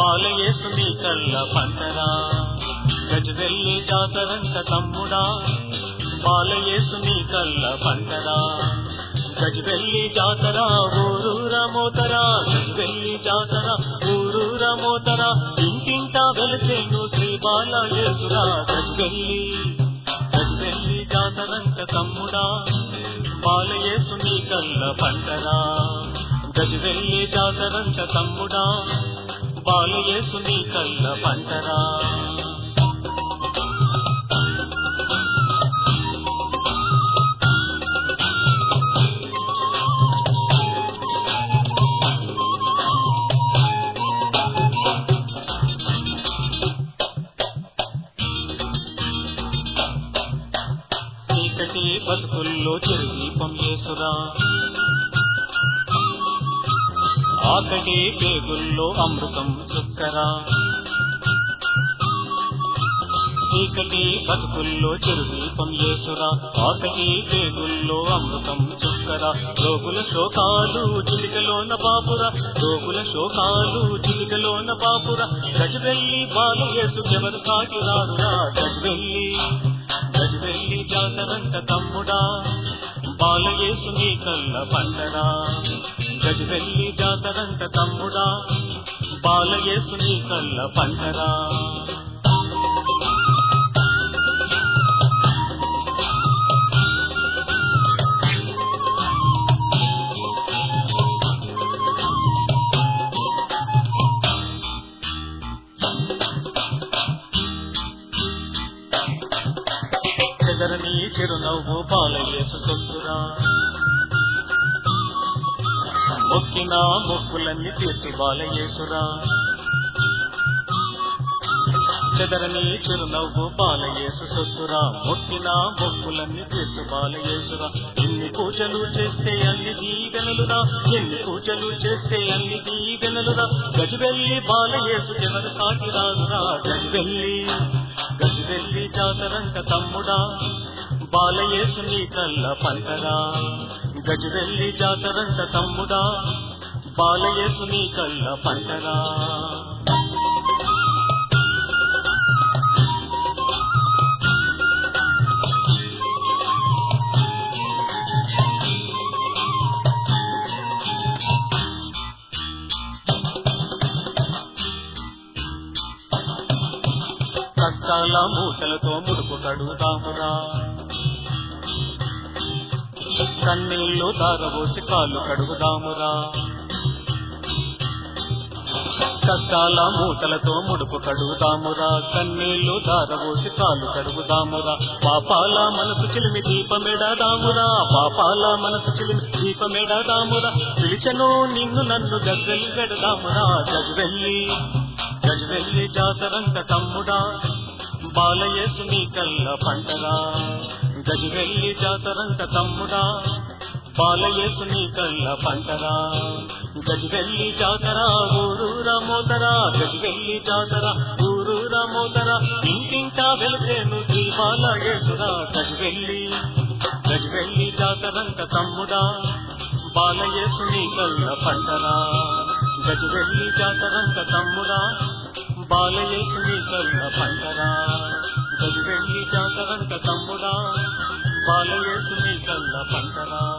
బాలయేసు నీ కళ్ళ పంటరా గజవెల్లి జాతరంట తమ్ముడా బాలయేసు నీ కళ్ళ పంటరా గజవెల్లి జాతర ఊరూర మోతరా గజవెల్లి జాతర ఊరూర మోతరా ఇంటింటా వెలిసేను శ్రీ బాలయేసురా గజవెల్లి గజవెల్లి జాతరంట తమ్ముడా బాలయేసు నీ కళ్ళ పంటరా గజవెల్లి జాతరంట తమ్ముడా బాలయేసు నీ కళ్ళ పంటరా చీకటి బతుకుల్లో చిరుదీపం యేసురా ఆకటి పేగుల్లో అమృతం చుక్కరా చీకటి బతుకుల్లో చిరుదీపం యేసురా ఆకటి పేగుల్లో అమృతం చుక్కరా రోగుల శోకాలు చిటికలోన బాపురా రోగుల శోకాలు చిటికలోన బాపురా గజవెల్లి బాలు యేసుకెవరు సాగిరారురా గజవెల్లి గజవెల్లి జాతరంట తమ్ముడా బాలయేసు నీ కళ్ళ పండరా గజవెల్లి జాతరంట తమ్ముడా బాలయేసు నీ కళ్ళ పండరా చెదరని చిరునవ్వు బాలయేసు సొత్తురా మొక్కిన మొక్కులన్నీ తీర్చి బాలయేసురా చెదరని చిరునవ్వు బాలయేసు సొత్తురా మొక్కిన మొక్కులన్నీ తీర్చు బాలయేసురా ఎన్ని పూజలు చేస్తే అన్ని దీవెనలురా ఎన్ని పూజలు చేస్తే అన్ని దీవెనలురా గజవెల్లి బాలయేసు ఎవరు సాగిరాదురా గజవెల్లి గజవెల్లి జాతరంట తమ్ముడా బాలయేసు నీ కళ్ళ పంటరా గజవెల్లి జాతరంట తమ్ముడా బాలయేసు నీ కళ్ళ పంటరా కష్టాల మూటలతో ముడుపు కడుగుతామురా కన్నీళ్లు దారబోసి కాళ్ళు కడుగుదామురా కష్టాల మూటలతో ముడుపు కడుగుదామురా కన్నీళ్లు దారబోసి కాళ్ళు కడుగుదామురా పాపాల మనసు చిలిమి దీపమెడదామురా పాపాల మనసు చిలిమి దీపమెడదామురా పిలిచను నిన్ను నన్ను గజ్వెల్లి గడదామురా గజ్వెల్లి గజవెల్లి జాతరంట తమ్ముడా బాలయేసు నీ కళ్ళ పంటరా గజవెల్లి జాతరంట తమ్ముడా బాలయేసు నీ కళ్ళ పంటరా గజవెల్లి జాతర ఊరూర మోతరా గజవెల్లి జాతర ఊరూర మోతరా ఇంటింటా వెలిసేను శ్రీ బాలయేసురా గజవెల్లి గజవెల్లి జాతరంట తమ్ముడా బాలయేసు నీ కళ్ళ పంటరా గజవెల్లి జాతరంట తమ్ముడా బాలయేసు నీ కళ్ళ పంటరా గజవెల్లి జాతరంట తమ్ముడా బాలయేసు నీ కళ్ళ పంటరా